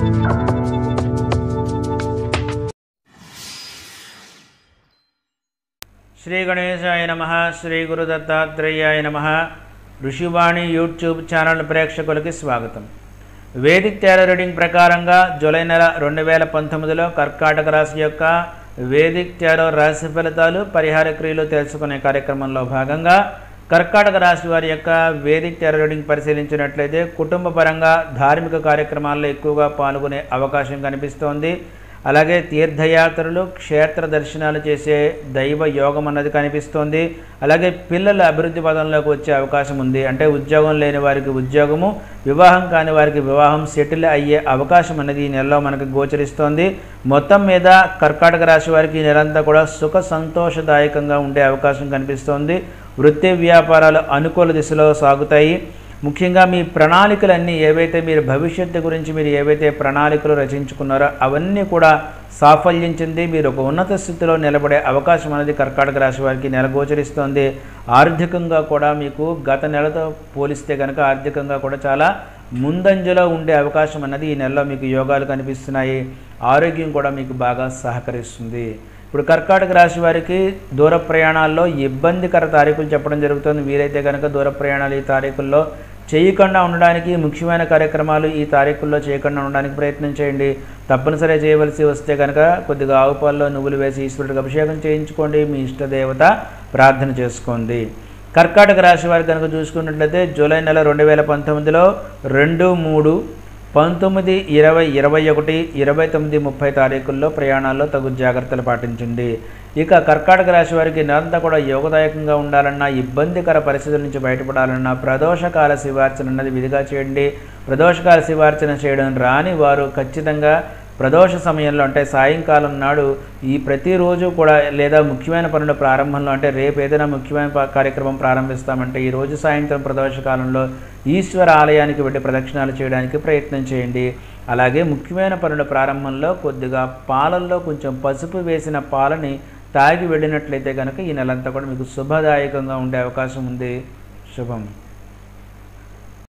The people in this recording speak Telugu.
శ్రీ గణేశాయ నమ శ్రీ గురు దత్తాత్రేయాయ నమ ఋషివాణి యూట్యూబ్ ఛానల్ ప్రేక్షకులకి స్వాగతం వేదిక్ టారో రీడింగ్ ప్రకారంగా జూలై నెల రెండు వేల పంతొమ్మిదిలో కర్కాటక రాశి యొక్క వేదిక్ టారో రాశి ఫలితాలు పరిహార క్రియలు తెలుసుకునే కార్యక్రమంలో భాగంగా కర్కాటక రాశి వారి యొక్క వేదిక్ టారో రీడింగ్ పరిశీలించినట్లయితే కుటుంబ పరంగా ధార్మిక కార్యక్రమాల్లో ఎక్కువగా పాల్గొనే అవకాశం కనిపిస్తోంది అలాగే తీర్థయాత్రలు క్షేత్ర దర్శనాలు చేసే దైవ యోగం అన్నది కనిపిస్తోంది అలాగే పిల్లల అభివృద్ధి పదంలోకి వచ్చే అవకాశం ఉంది అంటే ఉద్యోగం లేని వారికి ఉద్యోగము వివాహం కాని వారికి వివాహం సెటిల్ అయ్యే అవకాశం అనేది ఈ నెలలో మనకు గోచరిస్తోంది మొత్తం మీద కర్కాటక రాశి వారికి ఈ నెలంతా కూడా సుఖ సంతోషదాయకంగా ఉండే అవకాశం కనిపిస్తోంది వృత్తి వ్యాపారాలు అనుకూల దిశలో సాగుతాయి ముఖ్యంగా మీ ప్రణాళికలన్నీ ఏవైతే మీరు భవిష్యత్తు గురించి మీరు ఏవైతే ప్రణాళికలు రచించుకున్నారో అవన్నీ కూడా సాఫల్యం చెంది మీరు ఒక ఉన్నత స్థితిలో నిలబడే అవకాశం అనేది కర్కాటక రాశి వారికి నెల గోచరిస్తోంది ఆర్థికంగా కూడా మీకు గత నెలతో పోలిస్తే కనుక ఆర్థికంగా కూడా చాలా ముందంజలో ఉండే అవకాశం అన్నది ఈ నెలలో మీకు యోగాలు కనిపిస్తున్నాయి ఆరోగ్యం కూడా మీకు బాగా సహకరిస్తుంది ఇప్పుడు కర్కాటక రాశి వారికి దూర ప్రయాణాల్లో ఇబ్బందికర తారీఖులు చెప్పడం జరుగుతుంది వీరైతే కనుక దూర ప్రయాణాలు ఈ తారీఖుల్లో చేయకుండా ఉండడానికి ముఖ్యమైన కార్యక్రమాలు ఈ తారీఖుల్లో చేయకుండా ఉండడానికి ప్రయత్నం చేయండి తప్పనిసరి చేయవలసి వస్తే కనుక కొద్దిగా ఆవు పాల్లో నువ్వులు వేసి ఈశ్వరుడికి అభిషేకం చేయించుకోండి మీ ఇష్టదేవత ప్రార్థన చేసుకోండి కర్కాటక రాశి వారికి కనుక చూసుకున్నట్లయితే జూలై నెల రెండు వేల పంతొమ్మిదిలో రెండు మూడు పంతొమ్మిది ఇరవై ఇరవై ఒకటి ఇరవై తొమ్మిది ముప్పై తారీఖుల్లో ప్రయాణాల్లో తగు జాగ్రత్తలు పాటించండి ఇక కర్కాటక రాశి వారికి నెలంతా కూడా యోగదాయకంగా ఉండాలన్నా ఇబ్బందికర పరిస్థితుల నుంచి బయటపడాలన్నా ప్రదోషకాల శివార్చన అన్నది విధిగా చేయండి ప్రదోషకాల శివార్చన చేయడం రాని వారు ఖచ్చితంగా ప్రదోష సమయంలో అంటే సాయంకాలం నాడు ఈ ప్రతిరోజు కూడా లేదా ముఖ్యమైన పనుల ప్రారంభంలో అంటే రేపు ఏదైనా ముఖ్యమైన ప- కార్యక్రమం ప్రారంభిస్తామంటే ఈ రోజు సాయంత్రం ప్రదోష కాలంలో ఈశ్వర ఆలయానికి వెళ్ళి ప్రదక్షిణాలు చేయడానికి ప్రయత్నం చేయండి అలాగే ముఖ్యమైన పనుల ప్రారంభంలో కొద్దిగా పాలల్లో కొంచెం పసుపు వేసిన పాలని తాగి వెళ్ళినట్లయితే కనుక ఈ నెలంతా కూడా మీకు శుభదాయకంగా ఉండే అవకాశం ఉంది శుభం